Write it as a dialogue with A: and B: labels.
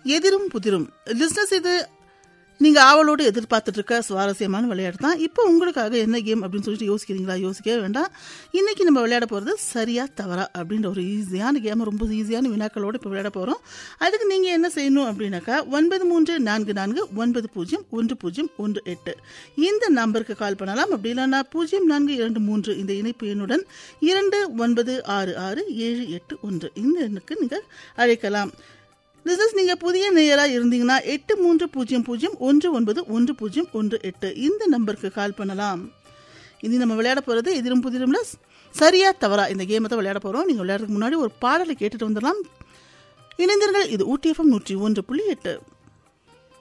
A: எதிரும் புதிரும் லிஸ்னஸ் இது நீங்க ஆவலோடு எதிர்பார்த்துட்டு இருக்க சுவாரஸ்யமான விளையாட்டு தான் இப்போ உங்களுக்காக என்ன கேம் அப்படின்னு சொல்லிட்டு யோசிக்கிறீங்களா யோசிக்கவே வேண்டாம் இன்னைக்கு நம்ம விளையாட போறது சரியா தவறா அப்படின்ற ஒரு ஈஸியான கேம் ரொம்ப ஈஸியான வினாக்களோடு இப்போ விளையாட போறோம் அதுக்கு நீங்க என்ன செய்யணும் அப்படின்னாக்கா ஒன்பது மூன்று நான்கு நான்கு ஒன்பது பூஜ்ஜியம் ஒன்று பூஜ்ஜியம் ஒன்று எட்டு இந்த நம்பருக்கு கால் பண்ணலாம் அப்படி இல்லைன்னா பூஜ்ஜியம் நான்கு இரண்டு மூன்று இந்த இணைப்பு எண்ணுடன் இரண்டு ஒன்பது ஆறு ஆறு ஏழு எட்டு ஒன்று இந்த எண்ணுக்கு நீங்க அழைக்கலாம் லிசஸ் நீங்க புதிய நேயரா இருந்தீங்கன்னா எட்டு மூன்று பூஜ்ஜியம் பூஜ்ஜியம் ஒன்று ஒன்பது ஒன்று பூஜ்ஜியம் ஒன்று எட்டு இந்த நம்பருக்கு கால் பண்ணலாம் இனி நம்ம விளையாட போறது எதிரும் புதிரும்ல சரியா தவறா இந்த கேமை தான் விளையாட போறோம் நீங்க விளையாடுறதுக்கு முன்னாடி ஒரு பாடலை கேட்டுட்டு வந்துடலாம் இணைந்தர்கள் இது ஊட்டிஎஃப்எம் நூற்றி ஒன்று புள்ளி எட்டு